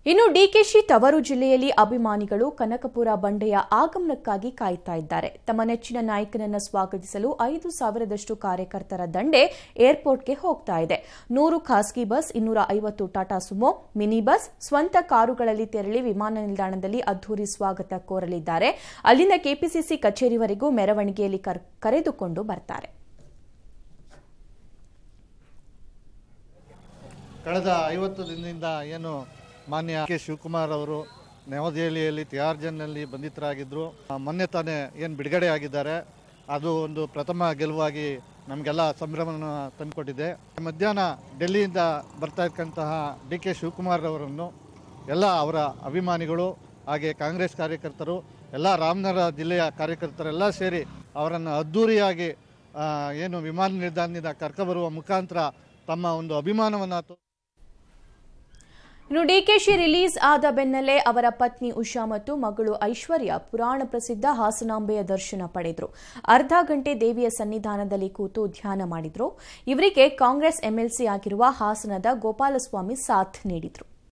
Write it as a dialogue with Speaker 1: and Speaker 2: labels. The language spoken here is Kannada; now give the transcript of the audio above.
Speaker 1: ಇನ್ನು ಡಿಕೆಶಿ ತವರು ಜಿಲ್ಲೆಯಲ್ಲಿ ಅಭಿಮಾನಿಗಳು ಕನಕಪುರ ಬಂಡೆಯ ಆಗಮನಕ್ಕಾಗಿ ಕಾಯ್ತಾ ಇದ್ದಾರೆ ತಮ್ಮ ನೆಚ್ಚಿನ ನಾಯಕನನ್ನ ಸ್ವಾಗತಿಸಲು ಐದು ಸಾವಿರದಷ್ಟು ಕಾರ್ಯಕರ್ತರ ದಂಡೆ ಏರ್ಪೋರ್ಟ್ಗೆ ಹೋಗ್ತಾ ಇದೆ ನೂರು ಖಾಸಗಿ ಬಸ್ ಇನ್ನೂರ ಐವತ್ತು ಟಾಟಾ ಸುಮೋ ಮಿನಿ ಬಸ್ ಸ್ವಂತ ಕಾರುಗಳಲ್ಲಿ ತೆರಳಿ ವಿಮಾನ ನಿಲ್ದಾಣದಲ್ಲಿ ಅದ್ದೂರಿ ಸ್ವಾಗತ ಕೋರಲಿದ್ದಾರೆ ಅಲ್ಲಿಂದ ಕೆಪಿಸಿಸಿ ಕಚೇರಿವರೆಗೂ ಮೆರವಣಿಗೆಯಲ್ಲಿ ಕರ್- ಕರೆದುಕೊಂಡು ಬರ್ತಾರೆ
Speaker 2: ಕಳೆದ ಐವತ್ತು ದಿನದಿಂದ ಏನು ಮಾನ್ಯ ಕೆ ಶಿವಕುಮಾರ್ ಅವರು ನವದೆಹಲಿಯಲ್ಲಿ ತಿಹಾರ್ ಜೈಲಿನಲ್ಲಿ ಬಂಧಿತರಾಗಿದ್ದರು ಆ, ಮೊನ್ನೆ ತಾನೇ ಏನು ಬಿಡುಗಡೆ ಆಗಿದ್ದಾರೆ ಅದು ಒಂದು ಪ್ರಥಮ ಗೆಲುವಾಗಿ ನಮಗೆಲ್ಲ ಸಂಭ್ರಮನ ತಂದುಕೊಟ್ಟಿದೆ ಮಧ್ಯಾಹ್ನ ಡೆಲ್ಲಿಯಿಂದ ಬರ್ತಾ ಇರ್ತಕ್ಕಂತಹ ಡಿ ಕೆ ಶಿವಕುಮಾರ್ ಅವರನ್ನು ಎಲ್ಲ ಅವರ ಅಭಿಮಾನಿಗಳು ಹಾಗೆ ಕಾಂಗ್ರೆಸ್ ಕಾರ್ಯಕರ್ತರು ಎಲ್ಲ ರಾಮನಗರ ಜಿಲ್ಲೆಯ ಕಾರ್ಯಕರ್ತರೆಲ್ಲ ಸೇರಿ ಅವರನ್ನು ಅದ್ಧೂರಿಯಾಗಿ ಆ, ಏನು ವಿಮಾನ ನಿಲ್ದಾಣದಿಂದ ಕರ್ಕೊಬರುವ ಮುಖಾಂತರ ತಮ್ಮ ಒಂದು ಅಭಿಮಾನವನ್ನು ತೋ
Speaker 1: ಇನ್ನು ಡಿಕೆಶಿ ರಿಲೀಸ್ ಆದ ಬೆನ್ನಲ್ಲೇ ಅವರ ಪತ್ನಿ ಉಷಾ ಮತ್ತು ಮಗಳು ಐಶ್ವರ್ಯ ಪುರಾಣ ಪ್ರಸಿದ್ಧ ಹಾಸನಾಂಬೆಯ ದರ್ಶನ ಪಡೆದರು ಅರ್ಧ ಗಂಟೆ ದೇವಿಯ ಸನ್ನಿಧಾನದಲ್ಲಿ ಕೂತು ಧ್ಯಾನ ಮಾಡಿದ್ರು ಇವರಿಗೆ ಕಾಂಗ್ರೆಸ್ ಎಂಎಲ್ಸಿ ಆಗಿರುವ ಹಾಸನದ ಗೋಪಾಲಸ್ವಾಮಿ ಸಾಥ್ ನೀಡಿದ್ರು